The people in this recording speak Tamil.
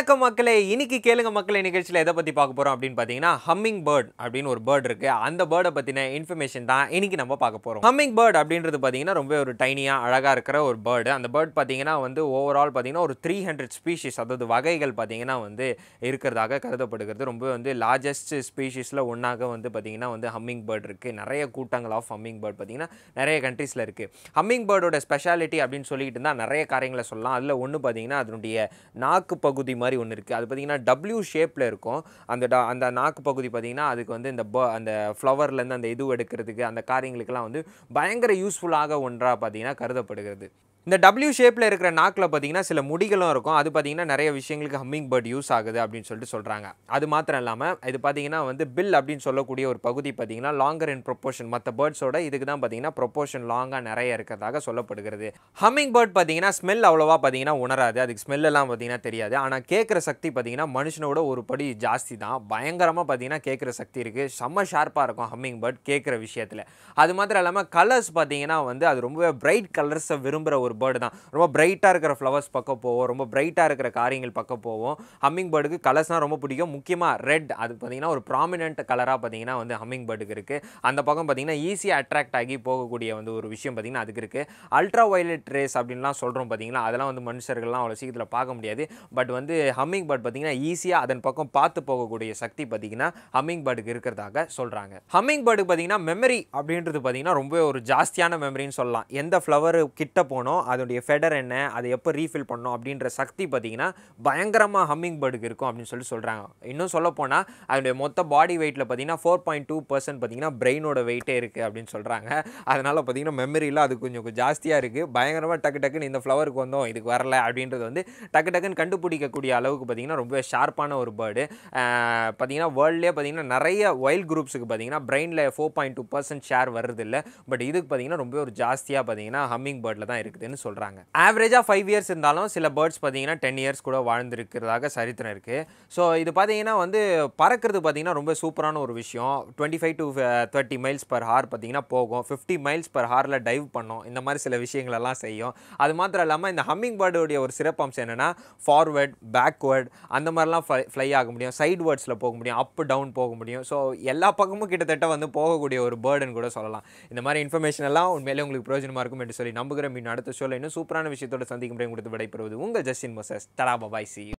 வணக்கம் மக்களே இன்னைக்கு கேளுங்க மக்களே நிகழ்ச்சியில் எதை பற்றி பார்க்க போகிறோம் அப்படின்னு பார்த்தீங்கன்னா ஹம்மிங் பேர்ட் அப்படின்னு ஒரு பேர்ட் இருக்கு அந்த பேர்டை பற்றின இன்ஃபர்மேஷன் தான் இன்னைக்கு நம்ம பார்க்க போகிறோம் ஹம்மிங் பேர்ட் அப்படின்றது பார்த்தீங்கன்னா ரொம்ப ஒரு டைனியாக அழகாக இருக்கிற ஒரு பேர்டு அந்த பேர்ட் பார்த்தீங்கன்னா வந்து ஓவரால் பார்த்தீங்கன்னா ஒரு த்ரீ ஹண்ட்ரட் ஸ்பீஷிஸ் அதாவது வகைகள் பார்த்தீங்கன்னா வந்து இருக்கிறதாக கருதப்படுகிறது ரொம்ப வந்து லார்ஜஸ்ட் ஸ்பீஷிஸில் ஒன்றாக வந்து பார்த்தீங்கன்னா வந்து ஹம்மிங் பேர்ட் இருக்குது நிறைய கூட்டங்கள் ஆஃப் ஹம்மிங் பேர்ட் பார்த்தீங்கன்னா நிறைய கண்ட்ரீஸில் இருக்குது ஹம்மிங் பேர்டோட ஸ்பெஷாலிட்டி அப்படின்னு சொல்லிட்டு இருந்தால் நிறைய காரியங்களை சொல்லலாம் அதில் ஒன்று பார்த்தீங்கன்னா அதனுடைய நாக்கு பகுதி மாதிரி ஒன்று இருக்குது அது பார்த்தீங்கன்னா டபிள்யூ ஷேப்பில் இருக்கும் அந்த ட- அந்த நாக்கு பகுதி பார்த்தீங்கன்னா அதுக்கு வந்து இந்த ப அந்த ஃப்ளவர்லேருந்து அந்த இது எடுக்கிறதுக்கு அந்த காரியங்களுக்கெல்லாம் வந்து பயங்கர யூஸ்ஃபுல்லாக ஒன்றாக பார்த்தீங்கன்னா கருதப்படுகிறது இந்த டபிள்யூ ஷேப்பில் இருக்கிற நாக்கில் பார்த்தீங்கன்னா சில முடிகளும் இருக்கும் அது பார்த்தீங்கன்னா நிறைய விஷயங்களுக்கு ஹம்மிங் பேர்ட் யூஸ் ஆகுது அப்படின்னு சொல்லிட்டு சொல்கிறாங்க அது மாத்திரம் இல்லாமல் இது பார்த்தீங்கன்னா வந்து பில் அப்படின்னு சொல்லக்கூடிய ஒரு பகுதி பார்த்தீங்கன்னா லாங்கர் இன் ப்ரொப்போர்ஷன் மற்ற பேர்ட்ஸோட இதுக்கு தான் பார்த்தீங்கன்னா ப்ரொப்போர்ஷன் லாங்காக நிறைய இருக்கிறதாக சொல்லப்படுகிறது ஹம்மிங் பேர்ட் பார்த்தீங்கன்னா ஸ்மெல் அவ்வளோவா பார்த்தீங்கன்னா உணராது அதுக்கு smell எல்லாம் பார்த்தீங்கன்னா தெரியாது ஆனால் கேட்குற சக்தி பார்த்தீங்கன்னா மனுஷனோட ஒரு படி ஜாஸ்தி தான் பயங்கரமாக பார்த்தீங்கன்னா கேட்குற சக்தி இருக்குது செம்ம ஷார்ப்பாக இருக்கும் ஹம்மிங் பேர்ட் கேட்குற விஷயத்தில் அது மாத்திரம் இல்லாமல் கலர்ஸ் பார்த்தீங்கன்னா வந்து அது ரொம்பவே பிரைட் கலர்ஸை விரும்புகிற ஒரு பேர்டு தான் ரொம்ப பிரைட்டாக இருக்கிற ஃப்ளவர்ஸ் பக்கம் போவோம் ரொம்ப பிரைட்டாக இருக்கிற காரியங்கள் பக்கம் போவோம் ஹம்மிங் பேர்டுக்கு கலர்ஸ்னால் ரொம்ப பிடிக்கும் முக்கியமாக ரெட் அது பார்த்தீங்கன்னா ஒரு ப்ராமினென்ட் கலராக பார்த்தீங்கன்னா வந்து ஹம்மிங் பேர்டுக்கு இருக்குது அந்த பக்கம் பார்த்தீங்கன்னா ஈஸியாக அட்ராக்ட் ஆகி போகக்கூடிய வந்து ஒரு விஷயம் பார்த்தீங்கன்னா அதுக்கு இருக்குது அல்ட்ரா வயலட் ரேஸ் அப்படின்லாம் சொல்கிறோம் பார்த்தீங்களா அதெல்லாம் வந்து மனுஷர்கள்லாம் அவ்வளோ சீக்கிரத்தில் பார்க்க முடியாது பட் வந்து ஹம்மிங் பேர்ட் பார்த்தீங்கன்னா ஈஸியாக அதன் பக்கம் பார்த்து போகக்கூடிய சக்தி பார்த்தீங்கன்னா ஹம்மிங் பேர்டுக்கு இருக்கிறதாக சொல்கிறாங்க ஹம்மிங் பேர்டுக்கு பார்த்தீங்கன்னா மெமரி அப்படின்றது பார்த்தீங்கன்னா ரொம்ப ஒரு ஜாஸ்தியான மெமரின்னு சொல்லலாம் எந்த ஃப்ளவர் கிட்ட போனோம் அதோடைய ஃபெடர் என்ன அதை எப்போ ரீஃபில் பண்ணோம் அப்படின்ற சக்தி பார்த்தீங்கன்னா பயங்கரமாக ஹம்மிங் பேர்டுக்கு இருக்கும் அப்படின்னு சொல்லி சொல்கிறாங்க இன்னும் சொல்ல போனால் அதனுடைய மொத்த பாடி வெயிட்டில் பார்த்தீங்கன்னா ஃபோர் பாயிண்ட் டூ பர்சன்ட் பார்த்தீங்கன்னா பிரெயினோட வெயிட்டே இருக்குது அப்படின்னு சொல்கிறாங்க அதனால் பார்த்தீங்கன்னா மெமரியில் அது கொஞ்சம் ஜாஸ்தியாக இருக்குது பயங்கரமாக டக்கு டக்குன்னு இந்த ஃப்ளவருக்கு வந்தோம் இதுக்கு வரல அப்படின்றது வந்து டக்கு டக்குன்னு கண்டுபிடிக்கக்கூடிய அளவுக்கு பார்த்தீங்கன்னா ரொம்ப ஷார்ப்பான ஒரு பேர்டு பார்த்தீங்கன்னா வேர்ல்ட்லேயே பார்த்தீங்கன்னா நிறைய வைல்ட் குரூப்ஸுக்கு பார்த்தீங்கன்னா பிரெயினில் four point two percent share வருது இல்லை பட் இதுக்கு பார்த்தீங்கன்னா ரொம்ப ஒரு ஜாஸ்தியாக பார்த்தீங்கன்னா ஹம்மிங் பேர்டில் தான் இருக்குதுன்னு சொல்கிறாங்க ஆவரேஜாக ஃபைவ் இயர்ஸ் இருந்தாலும் சில பேர்ட்ஸ் பார்த்தீங்கன்னா டென் இயர்ஸ் கூட வாழ்ந்துருக்கிறதாக சரித்திரம் இருக்குது ஸோ இது பார்த்தீங்கன்னா வந்து பறக்கிறது பார்த்தீங்கன்னா ரொம்ப சூப்பரான ஒரு விஷயம் twenty five to thirty miles per hour பார்த்தீங்கன்னா போகும் ஃபிஃப்டி மைல்ஸ் பர் ஹாரில் டைவ் பண்ணும் இந்த மாதிரி சில விஷயங்களெல்லாம் செய்யும் அது மாத்திரம் இல்லாமல் இந்த ஹம்மிங் பேர்டுடைய ஒரு சிறப்பம்சம் என்னென்னா ஃபார்வர்ட் பேக்வேர்ட் அந்த மாதிரிலாம் ஃப்ளை ஃப்ளை ஆக முடியும் சைடு வேர்ட்ஸில் போக முடியும் அப் டவுன் போக முடியும் ஸோ எல்லா பக்கமும் கிட்டத்தட்ட வந்து போகக்கூடிய ஒரு பேர்டுன்னு கூட சொல்லலாம் இந்த மாதிரி இன்ஃபர்மேஷன் எல்லாம் உண்மையிலே உங்களுக்கு பிரயோஜனமாக இருக்கும் என்று சொல்லி நம்புகிறேன் மீன் அடுத்த ஷோவில் இன்னும் சூப்பரான விஷயத்தோட சந்திக்கும் முறை கொடுத்து விடைபெறுவது உங்கள் ஜஸ்டின் மொசஸ் தடா பபாய் சி